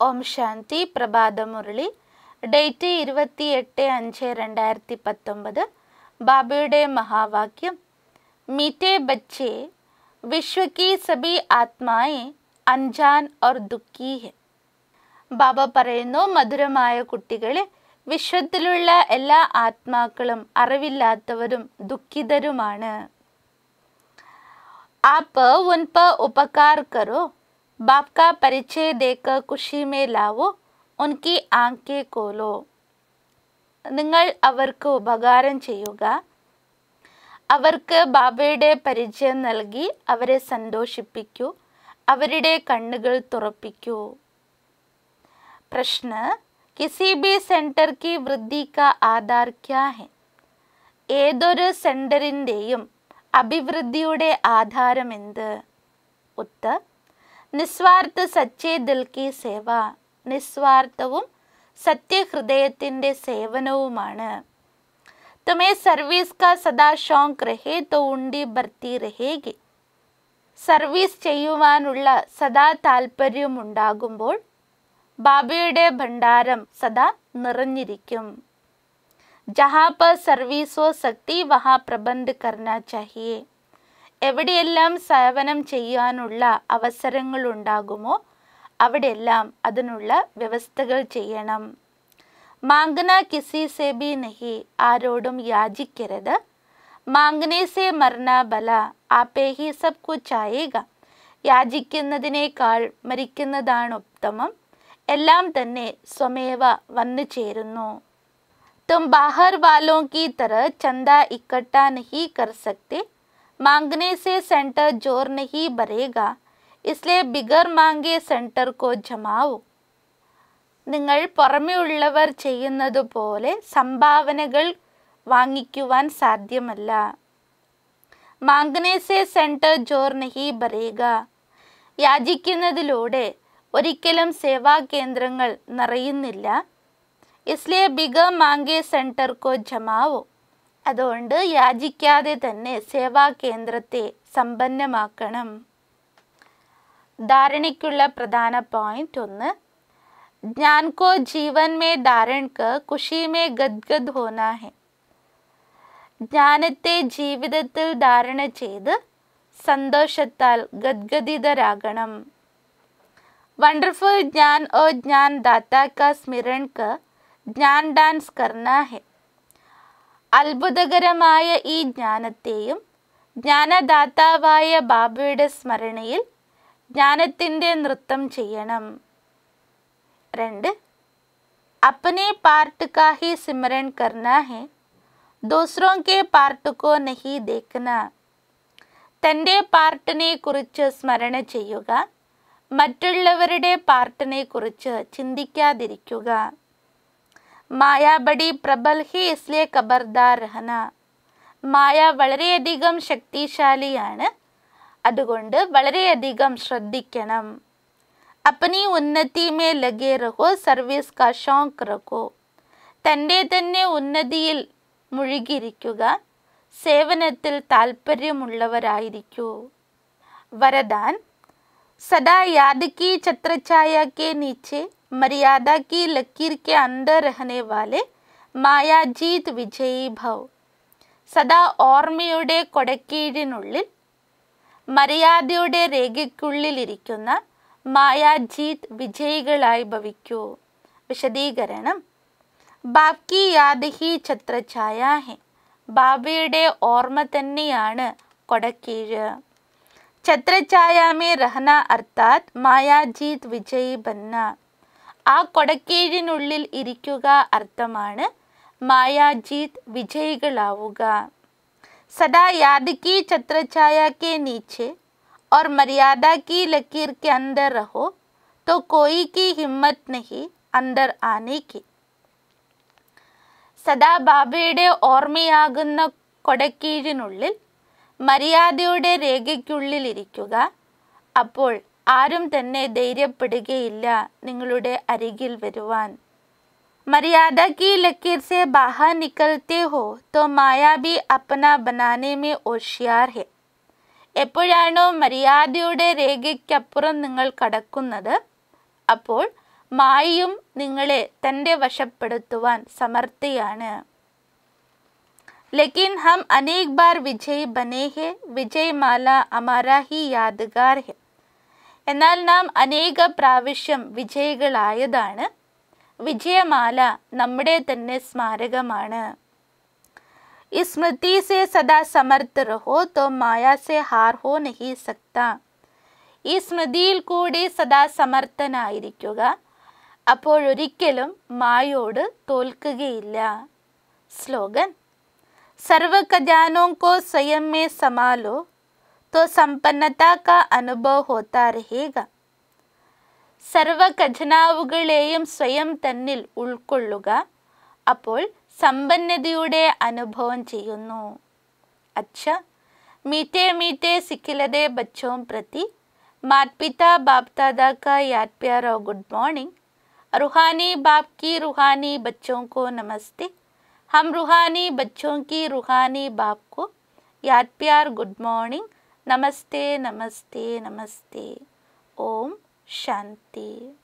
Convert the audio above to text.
ഓം ശാന്തി പ്രഭാതമുരളി date ഇരുപത്തിയെട്ട് അഞ്ച് രണ്ടായിരത്തി പത്തൊമ്പത് ബാബയുടെ മഹാവാക്യം മീറ്റേ ബച്ചെ വിശ്വ की സബി ആത്മായെ അഞ്ചാൻ और ദുഃഖി है ബാബ പറയുന്നു മധുരമായ കുട്ടികളെ വിശ്വത്തിലുള്ള എല്ലാ ആത്മാക്കളും അറിവില്ലാത്തവരും ദുഃഖിതരുമാണ് आप उन पर उपकार करो बाप का परिचय देकर खुशी में लावो उनकी आंखें खोलो നിങ്ങൾ അവർക്ക് ഉപകാരം ചെയ്യുക അവർക്ക് ബാബയുടെ പരിചയം നൽകി അവരെ സന്തോഷിപ്പിക്കൂ അവരുടെ കണ്ണുകൾ തുറപ്പിക്കൂ പ്രശ്ന കിസി ബി സെൻറ്റർ കി വൃദ്ധി കാ ആധാർ ക്യാ ഹെ ഏതൊരു സെൻറ്ററിൻ്റെയും അഭിവൃദ്ധിയുടെ ആധാരം എന്ത് ഉത്തർ നിസ്വാർത്ഥ സച്ചേ ദിൽ കി സേവ നിസ്വാർത്ഥവും സത്യഹൃദയത്തിൻ്റെ സേവനവുമാണ് തുമേ സർവീസ് കാ സദാ ഷോങ്ക് രഹേ തോ ഉണ്ടി ഭർത്തി രഹേഗി സർവീസ് ചെയ്യുവാനുള്ള സദാ താല്പര്യമുണ്ടാകുമ്പോൾ ബാബയുടെ ഭണ്ഡാരം സദാ നിറഞ്ഞിരിക്കും ജഹാ പർ സർവീസോ ശക്തി വഹാ പ്രബന്ധ് കർണ ചാഹിയേ എവിടെയെല്ലാം സേവനം ചെയ്യാനുള്ള അവസരങ്ങൾ ഉണ്ടാകുമോ അവിടെയെല്ലാം അതിനുള്ള വ്യവസ്ഥകൾ ചെയ്യണം മാങ്കന കിസി സെ ബി നഹി ആരോടും യാചിക്കരുത് മാങ്കനെ സെ മർണ ബല ആപ്പേ ഹി സബ് കുച്ചായേക യാചിക്കുന്നതിനേക്കാൾ മരിക്കുന്നതാണ് ഉത്തമം എല്ലാം തന്നെ സ്വമേവ വന്നു ചേരുന്നു तुम बाहर वालों की तरह चंदा इकट्ठा नहीं कर सकते मांगने से सेंटर जोर नहीं भरेगा इसलिए बिगर मांगे സെൻറ്റർ കോ ജമാവോ നിങ്ങൾ പുറമെയുള്ളവർ ചെയ്യുന്നത് പോലെ സംഭാവനകൾ വാങ്ങിക്കുവാൻ സാധ്യമല്ല മാംഗനെ സെ സെൻറ്റർ ജോർ നഹി ഭരേക യാചിക്കുന്നതിലൂടെ ഒരിക്കലും സേവാ കേന്ദ്രങ്ങൾ നിറയുന്നില്ല ഇസ്ലിയെ ബിഗ മാങ്കെ സെൻറ്റർ കോ ജമാവോ അതുകൊണ്ട് യാചിക്കാതെ തന്നെ സേവാ കേന്ദ്രത്തെ സമ്പന്നമാക്കണം ധാരണയ്ക്കുള്ള പ്രധാന പോയിന്റ് ഒന്ന് ജ്ഞാൻ കോ ജീവൻ മേ ധാരൺ ക ഖുഷി മേ ഗദ്ഗദ് ഹോന ഹെ ജ്ഞാനത്തെ ജീവിതത്തിൽ ധാരണ ചെയ്ത് സന്തോഷത്താൽ ഗദ്ഗദിതരാകണം വണ്ടർഫുൾ ജ്ഞാൻ ഓ ജ്ഞാൻ ദാത്ത കാ സ്മിരൺ ക ജ്ഞാൻ ഡാൻസ് കർണ ഹെ അത്ഭുതകരമായ ഈ ജ്ഞാനത്തെയും ജ്ഞാനദാതാവായ ബാബയുടെ സ്മരണയിൽ ജ്ഞാനത്തിൻ്റെ നൃത്തം ചെയ്യണം രണ്ട് अपने पार्ट का ही सिमरन करना है दूसरों के पार्ट को नहीं देखना തൻ്റെ പാർട്ടിനെ കുറിച്ച് സ്മരണ ചെയ്യുക മറ്റുള്ളവരുടെ പാർട്ടിനെ കുറിച്ച് ചിന്തിക്കാതിരിക്കുക മായ ബഡി പ്രബൽ ഹി ഇസ്ലിയെ ഖബർദാർ രഹന മായ വളരെയധികം ശക്തിശാലിയാണ് അതുകൊണ്ട് വളരെയധികം ശ്രദ്ധിക്കണം അപ്പനി ഉന്നതി മേ ലഗേ രഹോ സർവീസ് കാ ഷോക്ക് രഖോ തൻ്റെ തന്നെ ഉന്നതിയിൽ മുഴുകിയിരിക്കുക സേവനത്തിൽ താല്പര്യമുള്ളവരായിരിക്കൂ വരദാൻ सदा याद की छत्रछाया के नीचे मर्यादा की लकीर के अंदर रहने वाले माया जीत വിജയീ ഭവ് സദാ ഓർമ്മയുടെ കൊടക്കീഴിനുള്ളിൽ മര്യാദയുടെ രേഖയ്ക്കുള്ളിലിരിക്കുന്ന മായാജീത് വിജയികളായി ഭവിക്കൂ വിശദീകരണം ബാക്കി യാദ് ഹി ഛത്രഛായ ഹെ ബാബയുടെ ഓർമ്മ തന്നെയാണ് കൊടക്കീഴ് ഛത്രഛായാമേ രഹന അർത്ഥാത് മായാജീത് വിജയി ബന്ന ആ കൊടക്കീഴിനുള്ളിൽ ഇരിക്കുക അർത്ഥമാണ് മായാജീത് വിജയികളാവുക സദാ യാദ് की छत्रछाया के नीचे और मर्यादा की लकीर के अंदर रहो तो कोई की हिम्मत नहीं अंदर आने की സദാ ബാബയുടെ ഓർമ്മയാകുന്ന കൊടക്കീഴിനുള്ളിൽ മര്യാദയുടെ രേഖയ്ക്കുള്ളിലിരിക്കുക അപ്പോൾ ആരും തന്നെ ധൈര്യപ്പെടുകയില്ല നിങ്ങളുടെ അരികിൽ വരുവാൻ മര്യാദ की लकीर से बाहर निकलते हो तो माया भी अपना बनाने में होशियार है എപ്പോഴാണോ മര്യാദയുടെ രേഖയ്ക്കപ്പുറം നിങ്ങൾ കടക്കുന്നത് അപ്പോൾ മായയും നിങ്ങളെ തൻ്റെ വശപ്പെടുത്തുവാൻ സമർത്ഥയാണ് लेकिन हम अनेक बार വിജയ് ബനെ ഹെ വിജയ് മാല അമാരാ ഹി യാദ്ഗാർ ഹെ എന്നാൽ നാം അനേക പ്രാവശ്യം വിജയികളായതാണ് വിജയമാല നമ്മുടെ തന്നെ സ്മാരകമാണ് इस स्मृति से सदा समर्थ रहो तो माया से हार हो नहीं सकता ഈ സ്മൃതിയിൽ കൂടി സദാ സമർത്ഥനായിരിക്കുക അപ്പോഴൊരിക്കലും മായോട് തോൽക്കുകയില്ല സ്ലോഗൻ सर्व खजानों को स्वयं में संभालो तो संपन्नता का अनुभव होता रहेगा സർവ ഖജനാവുകളെയും സ്വയം തന്നിൽ ഉൾക്കൊള്ളുക അപ്പോൾ സമ്പന്നതയുടെ അനുഭവം ചെയ്യുന്നു അച്ഛ मीठे मीठे सिखिलदे बच्चों प्रति माता पिता बाप दादा का याद प्यार और गुड मॉर्निंग रूहानी बाप की रूहानी बच्चों को नमस्ते हम रूहानी बच्चों की रूहानी बाप को याद प्यार गुड मॉर्निंग नमस्ते नमस्ते नमस्ते ओम शांति